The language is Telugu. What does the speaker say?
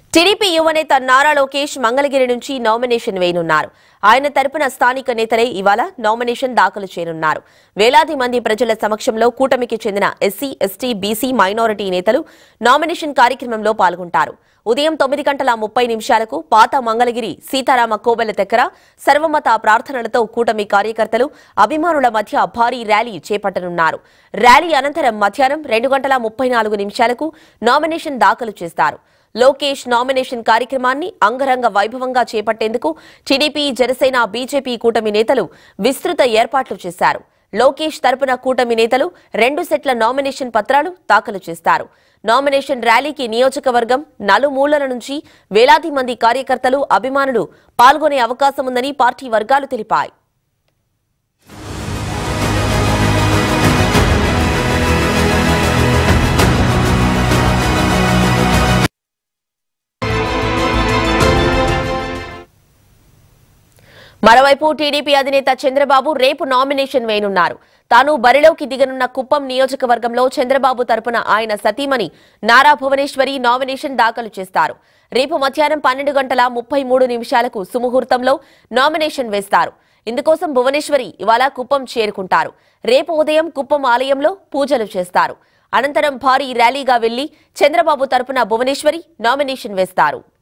టీడీపీ యువనేత నారా లోకేష్ మంగళగిరి నుంచి నామినేషన్ వేయనున్నారు ఆయన తరపున స్థానిక నేతలే ఇవాళ నామినేషన్ దాఖలు చేయనున్నారు వేలాది మంది ప్రజల సమక్షంలో కూటమికి చెందిన ఎస్సీ ఎస్టీ బీసీ మైనారిటీ నేతలు నామినేషన్ కార్యక్రమంలో పాల్గొంటారు ఉదయం తొమ్మిది గంటల ముప్పై నిమిషాలకు పాత మంగళగిరి సీతారామ కోవెల దగ్గర సర్వమత ప్రార్థనలతో కూటమి కార్యకర్తలు అభిమానుల మధ్య భారీ ర్యాలీ చేపట్టనున్నారు ర్యాలీ అనంతరం మధ్యాహ్నం రెండు గంటల ముప్పై నాలుగు నిమిషాలకు నామినేషన్ దాఖలు చేస్తారు లోకేష్ నామినేషన్ కార్యక్రమాన్ని అంగరంగ వైభవంగా చేపట్టేందుకు టీడీపీ జనసేన బీజేపీ కూటమి నేతలు విస్తృత ఏర్పాట్లు చేశారు లోకేష్ తరపున కూటమి నేతలు రెండు సెట్ల నామినేషన్ పత్రాలు దాఖలు చేస్తారు నామినేషన్ ర్యాలీకి నియోజకవర్గం నలుమూలల నుంచి వేలాది మంది కార్యకర్తలు అభిమానులు పాల్గొనే అవకాశం ఉందని పార్టీ వర్గాలు తెలిపాయి మరోవైపు టీడీపీ అధినేత చంద్రబాబు రేపు నామినేషన్ వేయనున్నారు తాను బరిలోకి దిగనున్న కుప్పం నియోజకవర్గంలో చంద్రబాబు తరపున ఆయన సతీమణి నారా భువనేశ్వరి నామినేషన్ దాఖలు చేస్తారు రేపు మధ్యాహ్నం పన్నెండు గంటల ముప్పై మూడు నిమిషాలకు సుముహూర్తంలో నామినేషన్ వేస్తారు ఇందుకోసం భువనేశ్వరి ఇవాళ కుప్పం చేరుకుంటారు రేపు ఉదయం కుప్పం ఆలయంలో పూజలు చేస్తారు అనంతరం భారీ ర్యాలీగా వెళ్లి చంద్రబాబు తరపున భువనేశ్వరి నామినేషన్ వేస్తారు